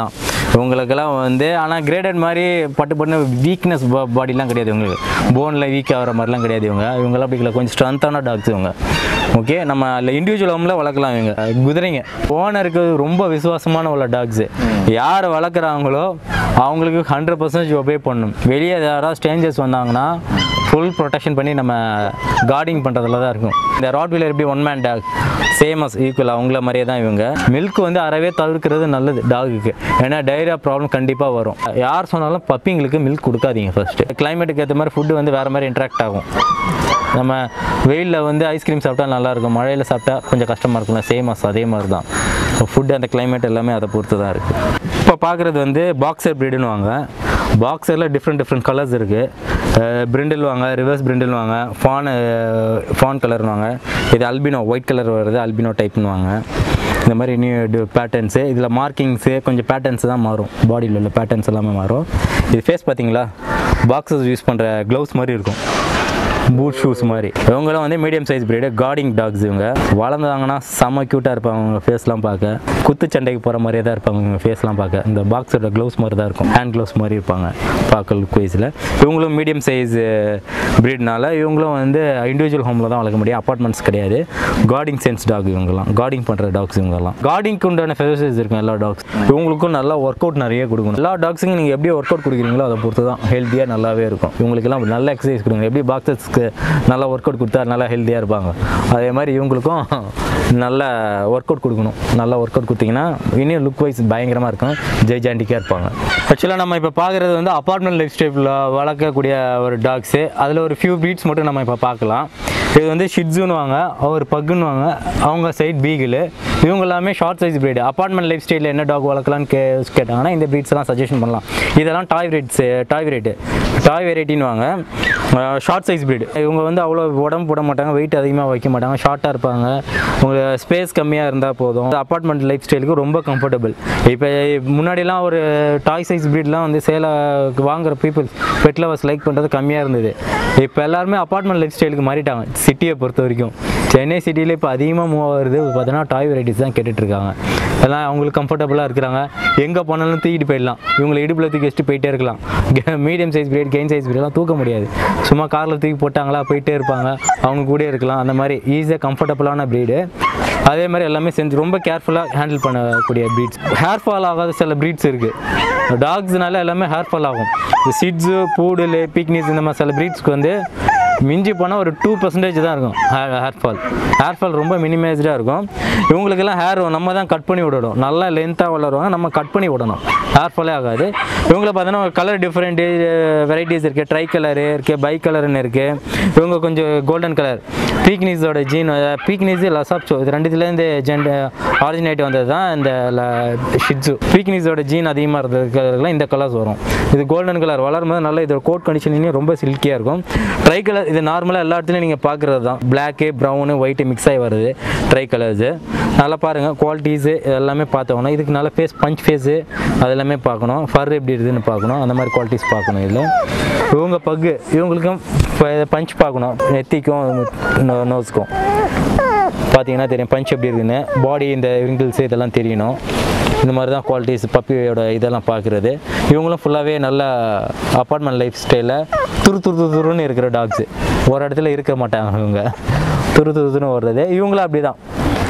இவங்களுக்கெல்லாம் வந்து ஆனால் கிரேடட் மாதிரி பட்டு பட்டு வீக்னஸ் பாடிலாம் கிடையாது இவங்களுக்கு போனில் வீக் ஆகிற மாதிரிலாம் கிடையாது இவங்க இவங்கெல்லாம் அப்படி இல்லை கொஞ்சம் ஸ்ட்ரென்த்தான டாக்ஸ் இவங்க ஓகே நம்ம அதில் இண்டிவிஜுவல் ஹோமில் வளர்க்கலாம் இவங்க குதிரைங்க ஓனருக்கு ரொம்ப விசுவாசமான உள்ள டாக்ஸு யார் வளர்க்குறாங்களோ அவங்களுக்கு ஹண்ட்ரட் பர்சன்டேஜ் ஒபே பண்ணணும் வெளியே யாராவது ஸ்டேஞ்சர்ஸ் வந்தாங்கன்னா ஃபுல் ப்ரொடெக்ஷன் பண்ணி நம்ம கார்டிங் பண்ணுறதுல தான் இருக்கும் இந்த ராட்வீலர் எப்படி one man dog same as equal அவங்கள மாதிரியே தான் இவங்க மில்க் வந்து அறவே தவிர்க்கிறது நல்லது டாகுக்கு ஏன்னா டைரியா ப்ராப்ளம் கண்டிப்பாக வரும் யார் சொன்னாலும் பப்பிங்களுக்கு மில்க் கொடுக்காதீங்க ஃபர்ஸ்ட் கிளைமேட்டுக்கு ஏற்ற மாதிரி ஃபுட்டு வந்து வேறு மாதிரி இன்ட்ராக்ட் ஆகும் நம்ம வெயிலில் வந்து ஐஸ்கிரீம் சாப்பிட்டா நல்லாயிருக்கும் மழையில் சாப்பிட்டா கொஞ்சம் கஷ்டமாக இருக்கும்ல சேமஸ் அதே மாதிரி தான் ஃபுட்டு அந்த climate எல்லாமே அதை பொறுத்து தான் இருக்குது இப்போ பார்க்குறது வந்து பாக்ஸர் ப்ரீடுன்னு வாங்க பாக்ஸரில் டிஃப்ரெண்ட் டிஃப்ரெண்ட் கலர்ஸ் இருக்குது பிரிண்டில் வாங்க ரிவர்ஸ் பிரிண்டில் வாங்க ஃபான் ஃபான் கலர்னு வாங்க இது அல்பினோ ஒயிட் கலர் வருது அல்பினோ டைப்னு வாங்க இந்த மாதிரி நியூ பேட்டர்ன்ஸு இதில் மார்க்கிங்ஸு கொஞ்சம் பேட்டர்ன்ஸ் தான் மாறும் பாடியில் உள்ள பேட்டர்ன்ஸ் எல்லாமே மாறும் இது ஃபேஸ் பார்த்தீங்களா பாக்ஸஸ் யூஸ் பண்ணுற க்ளவுஸ் மாதிரி இருக்கும் பூட் ஷூஸ் மாதிரி இவங்களும் வந்து medium size breed guarding dogs இவங்க வளர்ந்தாங்கன்னா செம்ம க்யூட்டாக இருப்பாங்க அவங்க ஃபேஸ்லாம் பார்க்க குத்து சண்டைக்கு போகிற மாதிரியே தான் இருப்பாங்க இவங்க ஃபேஸ்லாம் பார்க்க இந்த பாக்ஸோட க்ளவுஸ் மாதிரி தான் இருக்கும் ஹேண்ட் க்ளவுஸ் மாதிரி இருப்பாங்க பார்க்க லுக் வைஸில் இவங்களும் மீடியம் சைஸ் ப்ரீட்னால இவங்களும் வந்து இண்டிவிஜுவல் ஹோமில் தான் வளர்க்க முடியும் அப்பார்ட்மெண்ட்ஸ் கிடையாது கார்டிங் சென்ஸ் டாக் இவங்கெல்லாம் கார்டிங் பண்ணுற டாக்ஸ் இவங்கெல்லாம் கார்டிங்க்கு உண்டான ஃபெசிலிட்டிஸ் இருக்கும் எல்லா டாக்ஸ் இவங்களுக்கும் நல்லா ஒர்க் அவுட் நிறைய கொடுக்கணும் எல்லா டாக்ஸுக்கும் நீங்கள் எப்படி ஒர்க் அவுட் கொடுக்குறீங்களோ அதை பொறுத்து தான் ஹெல்த்தியாக நல்லாவே இருக்கும் இவங்களுக்கெல்லாம் நல்ல எக்ஸசைஸ் கொடுங்க எப்படி பாக்ஸஸ்க்கு நல்லா ஒர்க் அவுட் கொடுத்தா நல்லா ஹெல்த்தியாக இருப்பாங்க அதே மாதிரி இவங்களுக்கும் நல்ல ஒர்க் அவுட் கொடுக்கணும் நல்லா ஒர்க் அவுட் கொடுத்தீங்கன்னா இன்னும் லுக் வைஸ் பயங்கரமாக இருக்கும் ஜெய்ஜாண்டிக்காக இருப்பாங்க ஆக்சுவலாக நம்ம இப்போ பார்க்குறது வந்து அப்பார்ட்மெண்ட் லைஃப் ஸ்டைலில் வளர்க்கக்கூடிய ஒரு டாக்ஸு அதில் ஒரு ஃபியூ ப்ரீட்ஸ் மட்டும் நம்ம இப்போ பார்க்கலாம் இது வந்து ஷிட்ஸுன்னு வாங்க அவர் பக்குன்னு வாங்க அவங்க சைட் பீகிள் இவங்க எல்லாமே short size breed apartment life ஸ்டைலில் என்ன டாக் வளர்க்கலாம்னு கே கேட்டாங்கன்னா இந்த ப்ரீட்ஸ்லாம் சஜஷன் பண்ணலாம் இதெல்லாம் டாய் ரேட்ஸு டாய் ரேட்டு டாய் வெரைட்டின்னு வாங்க ஷார்ட் சைஸ் breed இவங்க வந்து அவ்வளோ உடம்பு போட மாட்டாங்க வெயிட் அதிகமாக வைக்க மாட்டாங்க ஷார்ட்டாக இருப்பாங்க உங்களுக்கு ஸ்பேஸ் கம்மியாக இருந்தால் போதும் அப்பார்ட்மெண்ட் லைஃப் ஸ்டைலுக்கு ரொம்ப கம்ஃபர்டபுள் இப்போ முன்னாடிலாம் ஒரு டாய் சைஸ் ப்ரீட்லாம் வந்து சேல வாங்குற பீப்புள்ஸ் பெட் லவர்ஸ் லைக் பண்ணுறது கம்மியாக இருந்தது இப்போ எல்லாருமே அப்பார்ட்மெண்ட் லைஃப் ஸ்டைலுக்கு மாறிட்டாங்க சிட்டியை பொறுத்த வரைக்கும் சென்னை சிட்டியில் இப்போ அதிகமாக மூவ் ஆகுறது பார்த்தீங்கன்னா டாய் வெரைட்டிஸ் தான் கேட்டுட்டு இருக்காங்க எல்லாம் அவங்களுக்கு கம்ஃபர்டபுளாக இருக்கிறாங்க எங்கே போனாலும் தூக்கிட்டு போயிடலாம் இவங்களை இடுப்பில் தூக்கி வச்சுட்டு போயிட்டே இருக்கலாம் மீடியம் சைஸ் பிரீட் கெயின் சைஸ் பிரீட்லாம் தூக்க முடியாது சும்மா காரில் தூக்கி போட்டாங்களா போயிட்டே இருப்பாங்க அவங்க கூட இருக்கலாம் அந்த மாதிரி ஈஸியாக கம்ஃபர்டபுளான ப்ரீடு அதே மாதிரி எல்லாமே செஞ்சு ரொம்ப கேர்ஃபுல்லாக ஹேண்டில் பண்ணக்கூடிய ப்ரீட்ஸ் ஹேர் ஃபால் ஆகாத சில ப்ரீட்ஸ் இருக்குது டாக்ஸ்னால எல்லாமே ஹேர் ஃபால் ஆகும் இந்த சிட்ஸு பூடல் பிக்னிஸ் இந்த மாதிரி சில ப்ரீட்ஸ்க்கு வந்து மிஞ்சி போனால் ஒரு டூ பர்சன்டேஜ் தான் இருக்கும் hair hair fall hair fall ரொம்ப மினிமைஸ்டாக இருக்கும் இவங்களுக்கெல்லாம் ஹேர் நம்ம தான் கட் பண்ணி விடணும் நல்லா லென்த்தாக வளருவாங்க நம்ம கட் பண்ணி விடணும் ஹேர் ஃபாலே ஆகாது இவங்களை பார்த்தீங்கன்னா கலர் டிஃப்ரெண்ட் வெரைட்டிஸ் இருக்குது ட்ரை கலரு இருக்குது பை கலர்னு இருக்குது இவங்க கொஞ்சம் கோல்டன் கலர் பீக்னீஸோட ஜீன் பீக்னீஸ் லசாப்சோ இது ரெண்டுத்துலேருந்து ஜென் ஆரிஜினேட் வந்தது தான் இந்த ஷிட்ஸு பீக்னீஸோட ஜீன் அதிகமாக இருக்கிறதுலாம் இந்த கலர்ஸ் வரும் இது கோல்டன் கலர் வளரும் போது நல்ல இதோட கோட் கண்டிஷனிங் ரொம்ப சில்கியாக இருக்கும் ட்ரை கலர் இது நார்மலாக எல்லா இடத்துலையும் நீங்கள் பார்க்குறது தான் பிளாக்கு ப்ரௌனு ஒயிட்டு மிக்ஸ் ஆகி வருது ட்ரை கலர்ஸு நல்லா பாருங்கள் குவாலிட்டிஸு எல்லாமே பார்த்தோம்னா இதுக்கு நல்ல ஃபேஸ் பஞ்ச் ஃபேஸு அது எல்லாமே பார்க்கணும் ஃபர் எப்படி இருக்குதுன்னு பார்க்கணும் அந்த மாதிரி குவாலிட்டிஸ் பார்க்கணும் இதில் இவங்க பக்கு இவங்களுக்கும் பஞ்ச் பார்க்கணும் நெத்திக்கும் நோஸ்க்கும் பார்த்தீங்கன்னா தெரியும் பஞ்ச் எப்படி இருக்குன்னு பாடி இந்த விங்கிள்ஸ் இதெல்லாம் தெரியணும் இந்த மாதிரி தான் குவாலிட்டிஸ் பப்பியோட இதெல்லாம் பார்க்குறது இவங்களும் ஃபுல்லாகவே நல்ல அப்பார்ட்மெண்ட் லைஃப் ஸ்டைலில் துரு துரு துரு துருன்னு இருக்கிற டாக்ஸு ஒரு இடத்துல இருக்க மாட்டாங்க இவங்க துரு துரு துருன்னு ஓடுறது இவங்களும் அப்படி தான்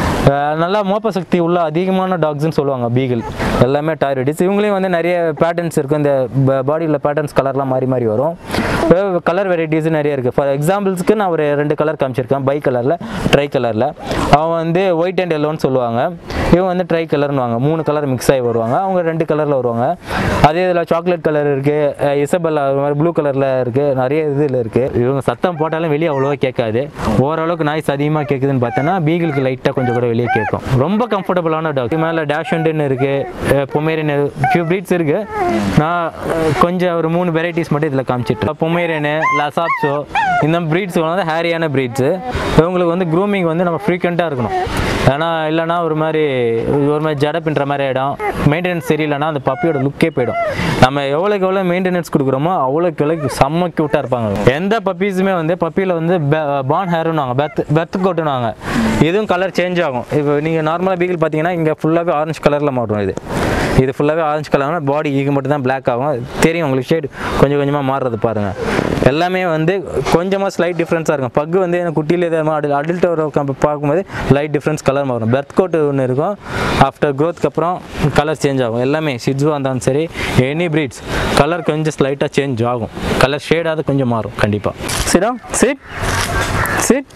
நல்லா மோப்ப சக்தி உள்ள அதிகமான டாக்ஸ்னு சொல்லுவாங்க பீகிள் எல்லாமே டாய்ரெடிஸ் இவங்களையும் வந்து நிறைய பேட்டர்ன்ஸ் இருக்கும் இந்த பாடியில் பேட்டர்ன்ஸ் கலர்லாம் மாறி மாறி வரும் கலர் வெரைட்டிஸ் நிறைய இருக்குது ஃபார் எக்ஸாம்பிள்ஸ்க்கு நான் ஒரு ரெண்டு கலர் காமிச்சிருக்கேன் பை கலரில் ட்ரை கலரில் அவன் வந்து ஒயிட் அண்ட் எல்லோன்னு சொல்லுவாங்க இவன் வந்து ட்ரை கலர்னு வாங்க மூணு கலர் மிக்ஸ் ஆகி வருவாங்க அவங்க ரெண்டு கலரில் வருவாங்க அதே இதில் சாக்லேட் கலர் இருக்குது இசபெல்லா அது மாதிரி ப்ளூ கலரில் இருக்குது நிறைய இதில் இருக்குது இவங்க சத்தம் போட்டாலும் வெளியே அவ்வளோவா கேட்காது ஓரளவுக்கு நாய்ஸ் அதிகமாக கேட்குதுன்னு பார்த்தோன்னா பீகிளுக்கு லைட்டாக கொஞ்சம் கூட வெளியே கேட்கும் ரொம்ப கம்ஃபர்டபுளான டாக் மேலே டேஷண்டுன்னு இருக்குது பொமேரியன் ஃபியூ ப்ரீட்ஸ் இருக்குது நான் அஹ், கொஞ்சம் ஒரு மூணு வெரைட்டிஸ் மட்டும் இதில் காமிச்சிட்டு பொமேரியனு லசாப்ஸோ இந்த ப்ரீட்ஸ் வந்து ஹேரியான ப்ரீட்ஸு இவங்களுக்கு வந்து க்ரூமிங் வந்து நம்ம ஃப்ரீக்வெண்ட்டாக இருக்கணும் ஏன்னா இல்லைன்னா ஒரு மாதிரி ஒரு மாதிரி ஜட பின்ற மாதிரி ஆகிடும் மெயின்டெனன்ஸ் சரியில்லைன்னா அந்த பப்பியோட லுக்கே போயிடும் நம்ம எவ்வளோக்கு எவ்வளோ மெயின்டெனன்ஸ் கொடுக்குறோமோ அவ்வளோக்கு எவ்வளோக்கு செம்ம க்யூட்டாக இருப்பாங்க எந்த பப்பீஸுமே வந்து பப்பியில் வந்து பான் ஹேருன்னுவாங்க பெத் பெத் கோட்டுனுவாங்க இதுவும் கலர் சேஞ்ச் ஆகும் இப்போ நீங்கள் நார்மலாக பீகிள் பார்த்தீங்கன்னா இங்கே ஃபுல்லாகவே ஆரஞ்சு கலரில் மாட்டும் இது இது ஃபுல்லாகவே ஆரஞ்சு கலர்னா பாடி இது மட்டும் தான் பிளாக் ஆகும் தெரியும் உங்களுக்கு ஷேட் கொஞ்சம் கொஞ்சமாக மாறுறது பாருங்கள் எல்லாமே வந்து கொஞ்சமாக ஸ்லைட் டிஃப்ரென்ஸாக இருக்கும் பக்கு வந்து எனக்கு குட்டியில் இதை அடல்ட் வர பார்க்கும்போது லைட் டிஃப்ரென்ஸ் கலர் மாறும் பெர்த் கோட் ஒன்று இருக்கும் ஆஃப்டர் க்ரோத்துக்கு அப்புறம் கலர் சேஞ்ச் ஆகும் எல்லாமே சிட்ஸுவாக இருந்தாலும் சரி எனி ப்ரீட்ஸ் கலர் கொஞ்சம் ஸ்லைட்டாக சேஞ்ச் ஆகும் கலர் ஷேடாவது கொஞ்சம் மாறும் கண்டிப்பாக சிடம் சிட் சிட்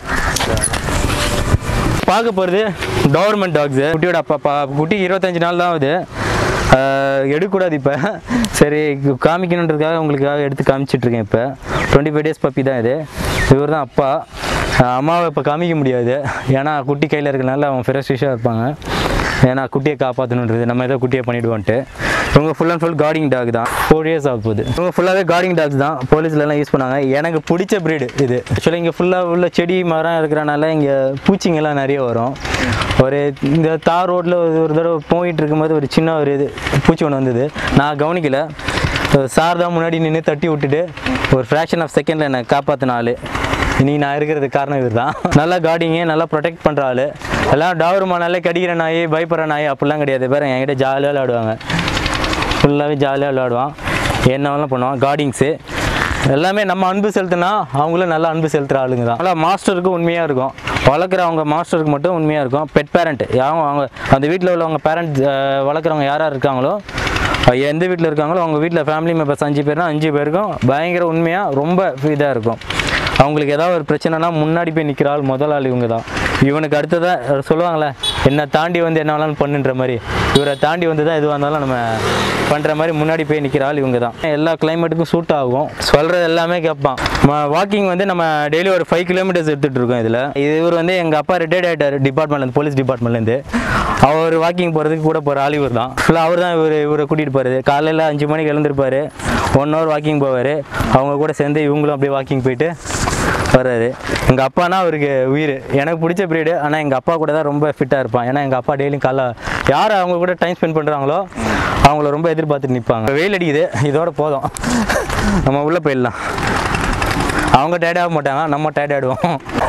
பார்க்க போகிறது கவர்மெண்ட் டாக்ஸு குட்டியோட அப்பா பா குட்டி இருபத்தஞ்சு நாள் தான் ஆகுது ஆஹ் எடுக்கக்கூடாது இப்போ சரி காமிக்கணுன்றதுக்காக உங்களுக்காக எடுத்து காமிச்சிட்ருக்கேன் இப்போ டுவெண்ட்டி ஃபைவ் டேஸ் பப்பி தான் இது இவர் தான் அப்பா ஆஹ் அம்மாவை இப்போ காமிக்க முடியாது ஏன்னா குட்டி கையில் இருக்கிறனால அவங்க ஃப்ரெஷ்ஷாக இருப்பாங்க ஏன்னா குட்டியை காப்பாற்றணுன்றது நம்ம ஏதோ குட்டியை பண்ணிவிடுவோன்ட்டு இவங்க full and full guarding dog தான் ஃபோர் இயர்ஸ் ஆக போகுது இவங்க ஃபுல்லாகவே கார்டிங் டாக்ஸ் தான் போலீஸ்லலாம் யூஸ் பண்ணாங்க எனக்கு பிடிச்ச breed இது ஆக்சுவலாக இங்கே ஃபுல்லாக உள்ள செடி மரம் இருக்கிறனால இங்கே பூச்சிங்கெல்லாம் நிறைய வரும் ஒரு இந்த தார் ரோட்டில் ஒரு தடவை போயிட்டு இருக்கும்போது ஒரு சின்ன ஒரு இது பூச்சி ஒன்று வந்தது நான் கவனிக்கல சார் தான் முன்னாடி நின்று தட்டி விட்டுட்டு ஒரு ஃப்ராக்ஷன் ஆஃப் செகண்டில் என்னை காப்பாற்றின ஆள் இன்னைக்கு நான் இருக்கிறதுக்கு காரணம் இவர் தான் நல்லா கார்டிங்கு நல்லா ப்ரொடெக்ட் பண்ணுற ஆள் எல்லாம் டாவருமானாலே கடிக்கிற நாய் பயப்படுற நாய் அப்படிலாம் கிடையாது பேர் என்கிட்ட ஜாலியாக விளையாடுவாங்க ஃபுல்லாகவே ஜாலியாக விளையாடுவான் என்ன வேணாலும் பண்ணுவான் கார்டிங்ஸு எல்லாமே நம்ம அன்பு செலுத்தினா அவங்களும் நல்லா அன்பு செலுத்துகிற ஆளுங்க தான் நல்லா மாஸ்டருக்கு உண்மையாக இருக்கும் வளர்க்குறவங்க மாஸ்டருக்கு மட்டும் உண்மையாக இருக்கும் பெட் பேரண்ட் யாரும் அவங்க அந்த வீட்டில் உள்ளவங்க பேரண்ட் வளர்க்குறவங்க யார் யார் இருக்காங்களோ அஹ் எந்த வீட்டில் இருக்காங்களோ அவங்க வீட்டில் ஃபேமிலி மெம்பர்ஸ் அஞ்சு பேர்னா அஞ்சு பேருக்கும் பயங்கர உண்மையாக ரொம்ப இதாக இருக்கும் அவங்களுக்கு ஏதாவது ஒரு பிரச்சனைனா முன்னாடி போய் நிற்கிற ஆள் முதல் ஆள் இவங்க தான் இவனுக்கு அடுத்ததாக சொல்லுவாங்களே என்னை தாண்டி வந்து என்ன வேணாலும் பண்ணுன்ற மாதிரி இவரை தாண்டி வந்து தான் எதுவாக இருந்தாலும் நம்ம பண்ணுற மாதிரி முன்னாடி போய் நிற்கிற ஆள் இவங்க தான் எல்லா கிளைமேட்டுக்கும் சூட் ஆகும் சொல்கிறது எல்லாமே கேட்பான் வாக்கிங் வந்து நம்ம டெய்லி ஒரு ஃபைவ் கிலோமீட்டர்ஸ் எடுத்துகிட்டு இருக்கோம் இதில் இவர் வந்து எங்கள் அப்பா ரிட்டையர்ட் ஆகிட்டார் டிபார்ட்மெண்ட்லேருந்து போலீஸ் டிபார்ட்மெண்ட்லேருந்து அவர் வாக்கிங் போகிறதுக்கு கூட போகிற ஆள் இவர் தான் ஃபுல்லாக அவர் தான் இவர் இவரை கூட்டிகிட்டு போகிறது காலையில் அஞ்சு மணிக்கு எழுந்திருப்பாரு ஒன் ஹவர் வாக்கிங் போவார் அவங்க கூட சேர்ந்து இவங்களும் அப்படியே வாக்கிங் போயிட்டு வர்றாரு எங்கள் அப்பானா அவருக்கு உயிர் எனக்கு பிடிச்ச பிரீடு ஆனால் எங்கள் அப்பா கூட தான் ரொம்ப ஃபிட்டாக இருப்பான் ஏன்னா எங்கள் அப்பா டெய்லியும் காலைல யார் அவங்க கூட டைம் ஸ்பெண்ட் பண்ணுறாங்களோ அவங்கள ரொம்ப எதிர்பார்த்துட்டு நிற்பாங்க வெயில் அடிக்குது இதோட போதும் நம்ம உள்ளே போயிடலாம் அவங்க டயர்ட் ஆக மாட்டாங்க நம்ம டயர்ட் ஆகிடுவோம்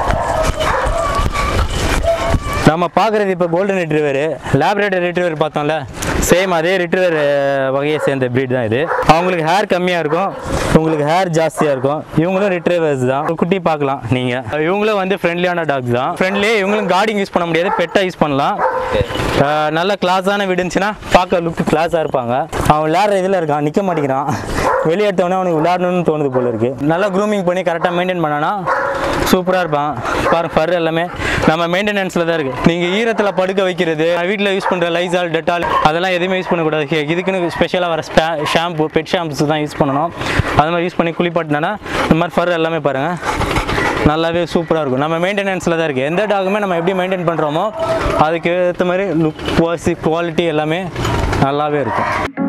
நம்ம பார்க்குறது இப்போ கோல்டன் ரிட்ரிவர் லேப்ரேட்டர் ரிட்ரிவர் பார்த்தோம்ல சேம் அதே ரிட்ரிவர் வகையை சேர்ந்த breed தான் இது அவங்களுக்கு ஹேர் கம்மியாக இருக்கும் உங்களுக்கு ஹேர் ஜாஸ்தியாக இருக்கும் இவங்களும் ரிட்ரிவர்ஸ் தான் ஒரு குட்டி பார்க்கலாம் நீங்கள் இவங்களும் வந்து ஃப்ரெண்ட்லியான டாக்ஸ் தான் ஃப்ரெண்ட்லி இவங்களும் கார்டிங் யூஸ் பண்ண முடியாது பெட்டாக யூஸ் பண்ணலாம் அஹ் நல்ல கிளாஸான வீடு இருந்துச்சுன்னா பார்க்க லுக் கிளாஸாக இருப்பாங்க அவன் விளையாடுற இதில் இருக்கான் நிற்க மாட்டேங்கிறான் வெளியே எடுத்தவொடனே அவனுக்கு விளையாடணும்னு தோணுது போல இருக்கு நல்லா க்ரூமிங் பண்ணி கரெக்டாக மெயின்டைன் பண்ணனா சூப்பராக இருப்பான் பாருங்க ஃபர் எல்லாமே நம்ம மெயின்டெனன்ஸில் தான் இருக்குது நீங்கள் ஈரத்தில் படுக்க வைக்கிறது வீட்டில் யூஸ் பண்ணுற லைசால் டெட்டால் அதெல்லாம் எதுவுமே யூஸ் பண்ணக்கூடாது ஹே- இதுக்குன்னு ஸ்பெஷலாக வர ஸ்பே ஷாம்பு பெட் ஷாம்புஸ் தான் யூஸ் பண்ணணும் அது மாதிரி யூஸ் பண்ணி குளிப்பாட்டினா இந்த மாதிரி ஃபர் எல்லாமே பாருங்கள் நல்லாவே சூப்பராக இருக்கும் நம்ம மெயின்டெனன்ஸில் தான் இருக்குது எந்த டாகுமே நம்ம எப்படி மெயின்டைன் பண்ணுறோமோ அதுக்கு ஏற்ற மாதிரி லுக் குவாலிட்டி குவாலிட்டி எல்லாமே நல்லாவே இருக்கும்